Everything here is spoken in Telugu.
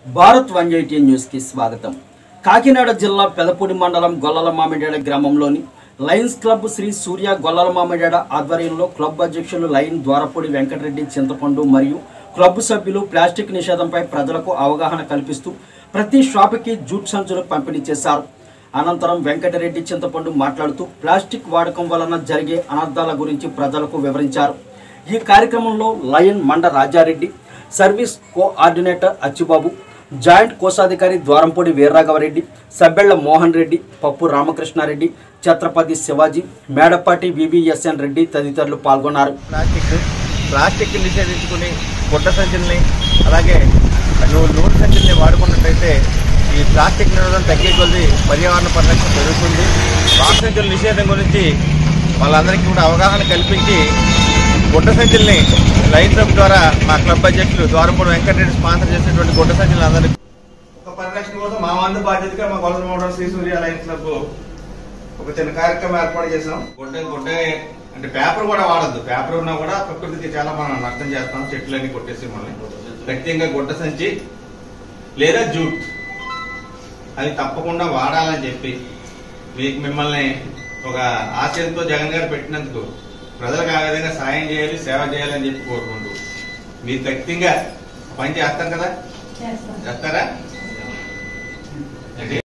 భారత్ వన్ ఎయిటీ న్యూస్కి స్వాగతం కాకినాడ జిల్లా పెదపూడి మండలం గొల్లల మామిడాడ గ్రామంలోని లయన్స్ క్లబ్ శ్రీ సూర్య గొల్లల మామిడాడ ఆధ్వర్యంలో క్లబ్ అధ్యక్షులు లయన్ ద్వారపూడి వెంకటరెడ్డి చింతపండు మరియు క్లబ్ సభ్యులు ప్లాస్టిక్ నిషేధంపై ప్రజలకు అవగాహన కల్పిస్తూ ప్రతి షాపుకి జూట్ సంచులు పంపిణీ చేశారు అనంతరం వెంకటరెడ్డి చింతపండు మాట్లాడుతూ ప్లాస్టిక్ వాడకం వలన జరిగే అనర్థాల గురించి ప్రజలకు వివరించారు ఈ కార్యక్రమంలో లయన్ మండ Rajareddy service coordinator Achibabu joint కోశాధికారి ద్వారంపూడి వీర్రాఘవరెడ్డి సబ్బెళ్ల మోహన్ రెడ్డి పప్పు రామకృష్ణారెడ్డి ఛత్రపతి శివాజీ మేడపాటి వివిఎస్ఎన్ రెడ్డి తదితరులు పాల్గొన్నారు ప్లాస్టిక్ ప్లాస్టిక్ నిషేధించుకుని గుడ్డ సంచుల్ని అలాగే నువ్వు నూనె సంచుల్ని వాడుకున్నట్టయితే ఈ ప్లాస్టిక్ నిరోధం తగ్గే కొద్దీ పర్యావరణ పరిరక్షణ పెరుగుతుంది బాక్స్ సంచుల నిషేధం గురించి వాళ్ళందరికీ కూడా అవగాహన కల్పించి గుడ్డ సంచుల్ని లైన్ సబ్ ద్వారా మా క్లబ్ అధ్యక్షులు ద్వారపూడి వెంకటరెడ్డి స్పాన్సర్ చేసినటువంటి గుడ్డ సంచులు అందరికీ ఒక పరిరక్షణ కోసం మా వంతు బాధ్యతగా మా కొలత model Sri Surya lions club ఒక చిన్న కార్యక్రమం ఏర్పాటు చేసాం గుడ్డ గుడ్డ అంటే పేపర్ కూడా వాడద్దు పేపర్ ఉన్నా కూడా ప్రకృతికి చాలా మనం నష్టం చేస్తాం చెట్లన్నీ కొట్టేసి మనల్ని ప్రత్యేకంగా గుడ్డ సంచి లేదా జూట్ అది తప్పకుండా వాడాలని చెప్పి మీకు మిమ్మల్ని ఒక ఆశయంతో జగన్ గారు పెట్టినందుకు ప్రజలకు ఆ విధంగా సాయం చేయాలి సేవ చేయాలని చెప్పి కోరుకుంటూ మీరు ఖచ్చితంగా పని చేస్తారు కదా చేస్తారా